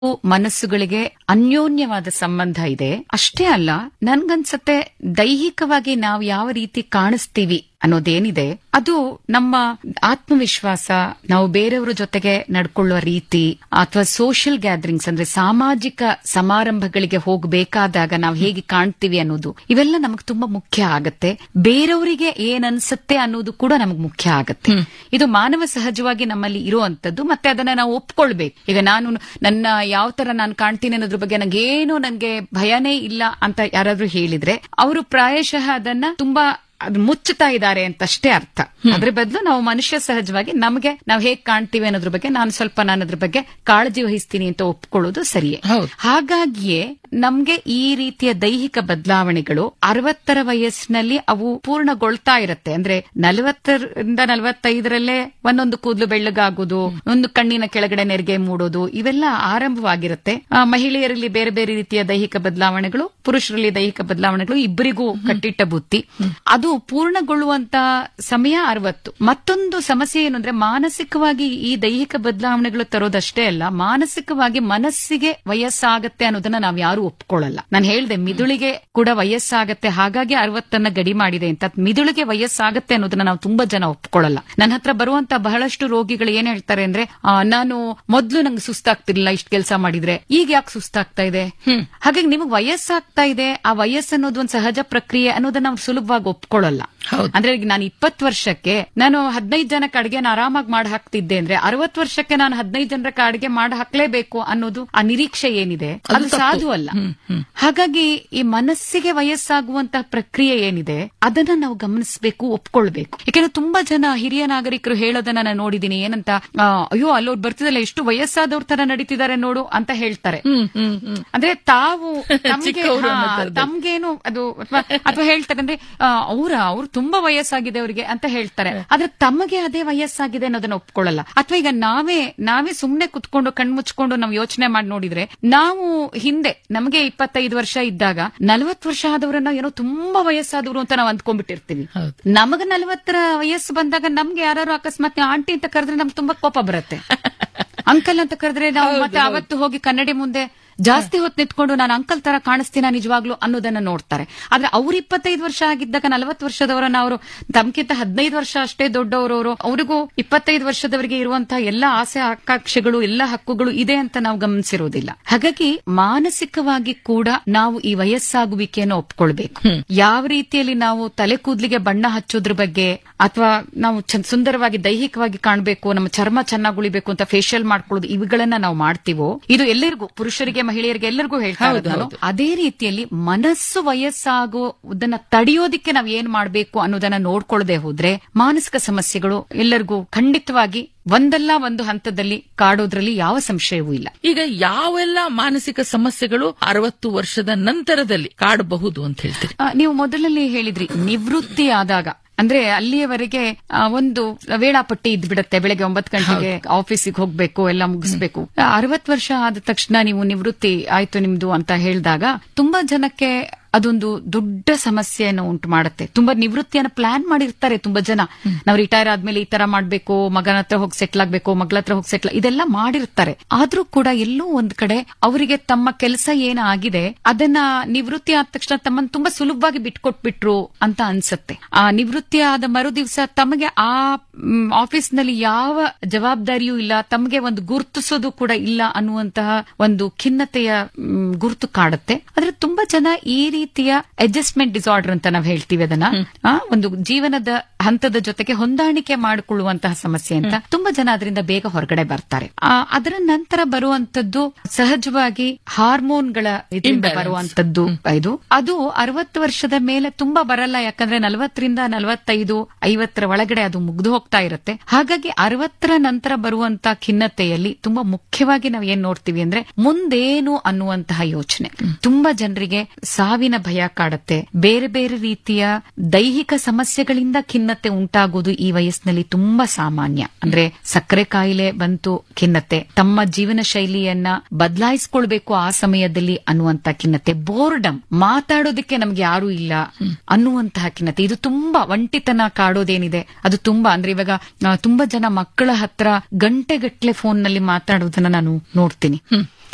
ಮನಸ್ಸುಗಳಿಗೆ ಅನ್ಯೋನ್ಯವಾದ ಸಂಬಂಧ ಇದೆ ಅಷ್ಟೇ ಅಲ್ಲ ನನ್ಗನ್ಸತ್ತೆ ದೈಹಿಕವಾಗಿ ನಾವು ಯಾವ ರೀತಿ ಕಾಣಿಸ್ತೀವಿ ಅನ್ನೋದೇನಿದೆ ಅದು ನಮ್ಮ ಆತ್ಮವಿಶ್ವಾಸ ನಾವು ಬೇರೆಯವರ ಜೊತೆಗೆ ನಡ್ಕೊಳ್ಳುವ ರೀತಿ ಅಥವಾ ಸೋಷಿಯಲ್ ಗ್ಯಾದರಿಂಗ್ಸ್ ಅಂದ್ರೆ ಸಾಮಾಜಿಕ ಸಮಾರಂಭಗಳಿಗೆ ಹೋಗಬೇಕಾದಾಗ ನಾವು ಹೇಗೆ ಕಾಣ್ತೀವಿ ಅನ್ನೋದು ಇವೆಲ್ಲ ನಮಗೆ ತುಂಬಾ ಮುಖ್ಯ ಆಗತ್ತೆ ಬೇರೆಯವರಿಗೆ ಏನ್ ಅನ್ಸುತ್ತೆ ಅನ್ನೋದು ಕೂಡ ನಮಗೆ ಮುಖ್ಯ ಆಗತ್ತೆ ಇದು ಮಾನವ ಸಹಜವಾಗಿ ನಮ್ಮಲ್ಲಿ ಇರುವಂತದ್ದು ಮತ್ತೆ ಅದನ್ನ ನಾವು ಒಪ್ಕೊಳ್ಬೇಕು ಈಗ ನಾನು ನನ್ನ ಯಾವ ತರ ನಾನು ಕಾಣ್ತೀನಿ ಅನ್ನೋದ್ರ ಬಗ್ಗೆ ನಂಗೇನು ನನ್ಗೆ ಭಯನೇ ಇಲ್ಲ ಅಂತ ಯಾರಾದ್ರೂ ಹೇಳಿದ್ರೆ ಅವರು ಪ್ರಾಯಶಃ ಅದನ್ನ ತುಂಬಾ ಅದು ಮುಚ್ಚುತ್ತಾ ಇದ್ದಾರೆ ಅಂತಷ್ಟೇ ಅರ್ಥ ಅದ್ರ ಬದಲು ನಾವು ಮನುಷ್ಯ ಸಹಜವಾಗಿ ನಮಗೆ ನಾವು ಹೇಗ್ ಕಾಣ್ತೀವಿ ಅನ್ನೋದ್ರ ಬಗ್ಗೆ ನಾನು ಸ್ವಲ್ಪ ನಾನು ಅದ್ರ ಬಗ್ಗೆ ಕಾಳಜಿ ವಹಿಸ್ತೀನಿ ಅಂತ ಒಪ್ಕೊಳ್ಳೋದು ಸರಿಯೇ ಹೌದು. ಹಾಗಾಗಿಯೇ ನಮ್ಗೆ ಈ ರೀತಿಯ ದೈಹಿಕ ಬದಲಾವಣೆಗಳು ಅರವತ್ತರ ವಯಸ್ಸಿನಲ್ಲಿ ಅವು ಪೂರ್ಣಗೊಳ್ತಾ ಇರತ್ತೆ ಅಂದ್ರೆ ನಲವತ್ತರಿಂದ ನಲವತ್ತೈದರಲ್ಲೇ ಒಂದೊಂದು ಕೂದಲು ಬೆಳ್ಳಗಾಗೋದು ಒಂದು ಕಣ್ಣಿನ ಕೆಳಗಡೆ ನೆರಿಗೆ ಮೂಡೋದು ಇವೆಲ್ಲ ಆರಂಭವಾಗಿರುತ್ತೆ ಆ, ಮಹಿಳೆಯರಲ್ಲಿ ಬೇರೆ ಬೇರೆ ರೀತಿಯ ದೈಹಿಕ ಬದಲಾವಣೆಗಳು ಪುರುಷರಲ್ಲಿ ದೈಹಿಕ ಬದಲಾವಣೆಗಳು ಇಬ್ಬರಿಗೂ ಕಟ್ಟಿಟ್ಟ ಬುತ್ತಿ ಅದು ಪೂರ್ಣಗೊಳ್ಳುವಂತ ಸಮಯ ಅರವತ್ತು ಮತ್ತೊಂದು ಸಮಸ್ಯೆ ಏನು ಅಂದ್ರೆ ಮಾನಸಿಕವಾಗಿ ಈ ದೈಹಿಕ ಬದಲಾವಣೆಗಳು ತರೋದಷ್ಟೇ ಅಲ್ಲ ಮಾನಸಿಕವಾಗಿ ಮನಸ್ಸಿಗೆ ವಯಸ್ಸಾಗತ್ತೆ ಅನ್ನೋದನ್ನ ನಾವ್ ಯಾರು ಒಪ್ಕೊಳ್ಳಲ್ಲ ನಾನು ಹೇಳ್ದೆ ಮಿದುಳಿಗೆ ಕೂಡ ವಯಸ್ಸಾಗತ್ತೆ ಹಾಗಾಗಿ ಅರವತ್ತನ್ನ ಗಡಿ ಮಾಡಿದೆ ಅಂತ ಮಿದುಳಿಗೆ ವಯಸ್ಸಾಗತ್ತೆ ಅನ್ನೋದನ್ನ ನಾವು ತುಂಬಾ ಜನ ಒಪ್ಕೊಳ್ಳಲ್ಲ ನನ್ನ ಹತ್ರ ಬರುವಂತ ಬಹಳಷ್ಟು ರೋಗಿಗಳು ಏನ್ ಹೇಳ್ತಾರೆ ಅಂದ್ರೆ ಆ, ನಾನು ಮೊದ್ಲು ನಂಗೆ ಸುಸ್ತಾಗ್ತಿರ್ಲಿಲ್ಲ ಇಷ್ಟು ಕೆಲಸ ಮಾಡಿದ್ರೆ ಈಗ ಯಾಕೆ ಸುಸ್ತಾಗ್ತಾ ಇದೆ ಹಾಗಾಗಿ ನಿಮಗೆ ವಯಸ್ಸಾಗ್ತಾ ಇದೆ ಆ ವಯಸ್ಸು ಅನ್ನೋದು ಒಂದು ಸಹಜ ಪ್ರಕ್ರಿಯೆ ಅನ್ನೋದನ್ನ ನಾವು ಸುಲಭವಾಗಿ ಒಪ್ಕೊಳ್ಳಲ್ಲ ಹೌದು. ಅಂದ್ರೆ ಈಗ ನಾನು ಇಪ್ಪತ್ತು ವರ್ಷಕ್ಕೆ ನಾನು ಹದಿನೈದು ಜನಕ್ಕೆ ಅಡಿಗೆನ ಆರಾಮಾಗಿ ಮಾಡಿ ಹಾಕ್ತಿದ್ದೆ ಅಂದ್ರೆ ಅರವತ್ತು ವರ್ಷಕ್ಕೆ ನಾನು ಹದಿನೈದು ಜನಕ್ಕೆ ಅಡಿಗೆ ಮಾಡಿ ಹಾಕ್ಲೇಬೇಕು ಅನ್ನೋದು ಆ ನಿರೀಕ್ಷೆ ಏನಿದೆ ಅದು ಸಾಧು ಅಲ್ಲ ಹಾಗಾಗಿ ಈ ಮನಸ್ಸಿಗೆ ವಯಸ್ಸಾಗುವಂತಹ ಪ್ರಕ್ರಿಯೆ ಏನಿದೆ ಅದನ್ನ ನಾವು ಗಮನಿಸಬೇಕು ಒಪ್ಕೊಳ್ಬೇಕು ಯಾಕೆಂದ್ರೆ ತುಂಬಾ ಜನ ಹಿರಿಯ ನಾಗರಿಕರು ಹೇಳೋದನ್ನ ನಾನು ನೋಡಿದೀನಿ ಏನಂತ ಆ, ಅಯ್ಯೋ ಅಲ್ಲೋಡ್ ಬರ್ತಿದಲ್ಲ ಎಷ್ಟು ವಯಸ್ಸಾದವ್ರ ತರ ನಡೀತಿದ್ದಾರೆ ನೋಡು ಅಂತ ಹೇಳ್ತಾರೆ ಹ್ಮ್ ಹ್ಮ್ ಹ್ಮ್ ಅಂದ್ರೆ ತಾವು ತಮ್ಗೆ ಚಿಕ್ಕವ್ರು ಹಾ, ಅನ್ನೋ ಥರದಲ್ಲಿ. ತಮ್ಗೇನು ಅದು ಅಥವಾ ಅಥವಾ ಹೇಳ್ತಾರೆ ಅಂದ್ರೆ ಅವ್ರ ಅವ್ರು ತುಂಬಾ ವಯಸ್ಸಾಗಿದೆ ಅವರಿಗೆ ಅಂತ ಹೇಳ್ತಾರೆ ಆದ್ರೆ ತಮಗೆ ಅದೇ ವಯಸ್ಸಾಗಿದೆ ಅನ್ನೋದನ್ನ ಒಪ್ಕೊಳ್ಳಲ್ಲ ಅಥವಾ ಈಗ ನಾವೇ ನಾವೇ ಸುಮ್ನೆ ಕುತ್ಕೊಂಡು ಕಣ್ಮುಚ್ಕೊಂಡು ನಾವು ಯೋಚನೆ ಮಾಡಿ ನೋಡಿದ್ರೆ ನಾವು ಹಿಂದೆ ನಮಗೆ ಇಪ್ಪತ್ತೈದು ವರ್ಷ ಇದ್ದಾಗ ನಲವತ್ತು ವರ್ಷ ಆದವರನ್ನ ಏನೋ ತುಂಬಾ ವಯಸ್ಸಾದವರು ಅಂತ ನಾವು ಅಂದ್ಕೊಂಡ್ಬಿಟ್ಟಿರ್ತೀವಿ ಹೌದು. ನಮಗ ನಲವತ್ತರ ವಯಸ್ಸು ಬಂದಾಗ ನಮ್ಗೆ ಯಾರು ಅಕಸ್ಮಾತ್ ನೀವು ಆಂಟಿ ಅಂತ ಕರೆದ್ರೆ ನಮ್ಗೆ ತುಂಬಾ ಕೋಪ ಬರುತ್ತೆ ಅಂಕಲ್ ಅಂತ ಕರೆದ್ರೆ ನಾವು ಮತ್ತೆ ಅವತ್ತು ಹೋಗಿ ಕನ್ನಡಿ ಮುಂದೆ ಜಾಸ್ತಿ ಹೊತ್ತು ನಿಂತ್ಕೊಂಡು ನಾನು ಅಂಕಲ್ ತರ ಕಾಣಿಸ್ತೀನ ನಿಜವಾಗ್ಲು ಅನ್ನೋದನ್ನ ನೋಡ್ತಾರೆ ಆದ್ರೆ ಅವ್ರು ಇಪ್ಪತ್ತೈದು ವರ್ಷ ಆಗಿದ್ದಾಗ ನಲವತ್ತು ವರ್ಷದವರನ್ನ ಅವರು ತಮ್ಗಿಂತ ಹದಿನೈದು ವರ್ಷ ಅಷ್ಟೇ ದೊಡ್ಡವರವರು ಅವ್ರಿಗೂ ಇಪ್ಪತ್ತೈದು ವರ್ಷದವರಿಗೆ ಇರುವಂತಹ ಎಲ್ಲ ಆಸೆ ಆಕಾಂಕ್ಷೆಗಳು ಎಲ್ಲ ಹಕ್ಕುಗಳು ಇದೆ ಅಂತ ನಾವು ಗಮನಿಸಿರೋದಿಲ್ಲ ಹಾಗಾಗಿ ಮಾನಸಿಕವಾಗಿ ಕೂಡ ನಾವು ಈ ವಯಸ್ಸಾಗುವಿಕೆಯನ್ನು ಒಪ್ಕೊಳ್ಬೇಕು ಯಾವ ರೀತಿಯಲ್ಲಿ ನಾವು ತಲೆ ಕೂದಲಿಗೆ ಬಣ್ಣ ಹಚ್ಚೋದ್ರ ಬಗ್ಗೆ ಅಥವಾ ನಾವು ಚಂದ- ಸುಂದರವಾಗಿ ದೈಹಿಕವಾಗಿ ಕಾಣಬೇಕು ನಮ್ಮ ಚರ್ಮ ಚೆನ್ನಾಗಿ ಉಳಿಬೇಕು ಅಂತ ಫೇಶಿಯಲ್ ಮಾಡ್ಕೊಳ್ಳೋದು ಇವುಗಳನ್ನ ನಾವು ಮಾಡ್ತೀವೋ ಇದು ಎಲ್ಲರಿಗೂ ಪುರುಷರಿಗೆ ಮಹಿಳೆಯರಿಗೆ ಎಲ್ಲರಿಗೂ ಹೇಳ್ತಾ ಇರೋದು ನಾನು. ಅದೇ ರೀತಿಯಲ್ಲಿ ಮನಸ್ಸು ವಯಸ್ಸಾಗೋದನ್ನ ತಡೆಯೋದಿಕ್ಕೆ ನಾವು ಏನ್ ಮಾಡ್ಬೇಕು ಅನ್ನೋದನ್ನ ನೋಡ್ಕೊಳ್ಳದೆ ಹೋದ್ರೆ ಮಾನಸಿಕ ಸಮಸ್ಯೆಗಳು ಎಲ್ಲರಿಗೂ ಖಂಡಿತವಾಗಿ ಒಂದಲ್ಲ ಒಂದು ಹಂತದಲ್ಲಿ ಕಾಡೋದ್ರಲ್ಲಿ ಯಾವ ಸಂಶಯವೂ ಇಲ್ಲ ಈಗ ಯಾವೆಲ್ಲ ಮಾನಸಿಕ ಸಮಸ್ಯೆಗಳು ಅರವತ್ತು ವರ್ಷದ ನಂತರದಲ್ಲಿ ಕಾಡಬಹುದು ಅಂತ ಹೇಳ್ತೀರಿ ಆ, ನೀವು ಮೊದಲಲ್ಲಿ ಹೇಳಿದ್ರಿ ನಿವೃತ್ತಿ ಆದಾಗ ಅಂದ್ರೆ ಅಲ್ಲಿಯವರೆಗೆ ಆ, ಒಂದು ವೇಳಾಪಟ್ಟಿ ಇದ್ಬಿಡತ್ತೆ ಬೆಳಗ್ಗೆ ಒಂಬತ್ತು ಗಂಟೆಗೆ ಆಫೀಸಿಗೆ ಹೋಗ್ಬೇಕು ಎಲ್ಲ ಮುಗಿಸ್ಬೇಕು ಅರವತ್ತು ವರ್ಷ ಆದ ತಕ್ಷಣ ನೀವು ನಿವೃತ್ತಿ ಆಯ್ತು ನಿಮ್ದು ಅಂತ ಹೇಳಿದಾಗ ತುಂಬಾ ಜನಕ್ಕೆ ಅದೊಂದು ದೊಡ್ಡ ಸಮಸ್ಯೆಯನ್ನು ಉಂಟು ಮಾಡುತ್ತೆ ತುಂಬಾ ನಿವೃತ್ತಿಯನ್ನ ಪ್ಲಾನ್ ಮಾಡಿರ್ತಾರೆ ತುಂಬಾ ಜನ ನಾವು ರಿಟೈರ್ ಆದ್ಮೇಲೆ ಈ ತರ ಮಾಡ್ಬೇಕು ಮಗನ ಹತ್ರ ಹೋಗಿ ಸೆಟ್ಲ್ ಆಗ್ಬೇಕು ಮಗಳ ಹತ್ರ ಹೋಗಿ ಸೆಟ್ಲ್ ಇದೆಲ್ಲ ಮಾಡಿರ್ತಾರೆ ಆದ್ರೂ ಕೂಡ ಎಲ್ಲೋ ಒಂದ್ ಕಡೆ ಅವರಿಗೆ ತಮ್ಮ ಕೆಲಸ ಏನಾಗಿದೆ ಅದನ್ನ ನಿವೃತ್ತಿ ಆದ ತಕ್ಷಣ ತಮ್ಮನ್ನು ತುಂಬಾ ಸುಲಭವಾಗಿ ಬಿಟ್ಕೊಟ್ಬಿಟ್ರು ಅಂತ ಅನ್ಸುತ್ತೆ ಆ ನಿವೃತ್ತಿ ಆದ ಮರು ದಿವಸ ತಮಗೆ ಆ ಆಫೀಸ್ ನಲ್ಲಿ ಯಾವ ಜವಾಬ್ದಾರಿಯೂ ಇಲ್ಲ ತಮಗೆ ಒಂದು ಗುರುತಿಸೋದು ಕೂಡ ಇಲ್ಲ ಅನ್ನುವಂತಹ ಒಂದು ಖಿನ್ನತೆಯ ಮ್, ಗುರುತು ಕಾಡುತ್ತೆ ಆದ್ರೆ ತುಂಬಾ ಜನ ಈ ರೀತಿಯ ಅಡ್ಜಸ್ಟ್ಮೆಂಟ್ ಡಿಸಾರ್ಡರ್ ಅಂತ ನಾವು ಹೇಳ್ತೀವಿ ಅದನ್ನ ಆ, ಒಂದು ಜೀವನದ ಹಂತದ ಜೊತೆಗೆ ಹೊಂದಾಣಿಕೆ ಮಾಡಿಕೊಳ್ಳುವಂತಹ ಸಮಸ್ಯೆ ಅಂತ ತುಂಬಾ ಜನ ಅದರಿಂದ ಬೇಗ ಹೊರಗಡೆ ಬರ್ತಾರೆ ಆ, ಅದರ ನಂತರ ಬರುವಂತದ್ದು ಸಹಜವಾಗಿ ಹಾರ್ಮೋನ್ಗಳ ಇದರಿಂದ Imbalance. ಬರುವಂತದ್ದು ಇದು ಅದು ಅರವತ್ತು ವರ್ಷದ ಮೇಲೆ ತುಂಬಾ ಬರಲ್ಲ ಯಾಕಂದ್ರೆ ನಲವತ್ತರಿಂದ ನಲವತ್ತೈದು ಐವತ್ತರ ಒಳಗಡೆ ಅದು ಮುಗ್ದು ಹೋಗ್ತಾ ಇರುತ್ತೆ ಹಾಗಾಗಿ ಅರವತ್ತರ ನಂತರ ಬರುವಂತ ಖಿನ್ನತೆಯಲ್ಲಿ ತುಂಬಾ ಮುಖ್ಯವಾಗಿ ನಾವು ಏನ್ ನೋಡ್ತೀವಿ ಅಂದ್ರೆ ಮುಂದೇನು ಅನ್ನುವಂತಹ ಯೋಚನೆ ತುಂಬಾ ಜನರಿಗೆ ಸಾವಿನ ಭಯ ಕಾಡತ್ತೆ ಬೇರೆ ಬೇರೆ ರೀತಿಯ ದೈಹಿಕ ಸಮಸ್ಯೆಗಳಿಂದ ಖಿನ್ನತೆ ಉಂಟಾಗೋದು ಈ ವಯಸ್ಸಿನಲ್ಲಿ ತುಂಬಾ ಸಾಮಾನ್ಯ ಅಂದ್ರೆ ಸಕ್ಕರೆ ಕಾಯಿಲೆ ಬಂತು ಖಿನ್ನತೆ ತಮ್ಮ ಜೀವನ ಶೈಲಿಯನ್ನ ಬದಲಾಯಿಸ್ಕೊಳ್ಬೇಕು ಆ ಸಮಯದಲ್ಲಿ ಅನ್ನುವಂತ ಖಿನ್ನತೆ ಬೋರ್ಡಮ್ ಮಾತಾಡೋದಕ್ಕೆ ನಮ್ಗೆ ಯಾರು ಇಲ್ಲ ಅನ್ನುವಂತಹ ಖಿನ್ನತೆ ಇದು ತುಂಬಾ ಒಂಟಿತನ ಕಾಡೋದೇನಿದೆ ಅದು ತುಂಬಾ ಅಂದ್ರೆ ಇವಾಗ ಆ, ತುಂಬಾ ಜನ ಮಕ್ಕಳ ಹತ್ರ ಗಂಟೆಗಟ್ಲೆ ಫೋನ್ ನಲ್ಲಿ ಮಾತಾಡೋದನ್ನ ನಾನು ನೋಡ್ತೀನಿ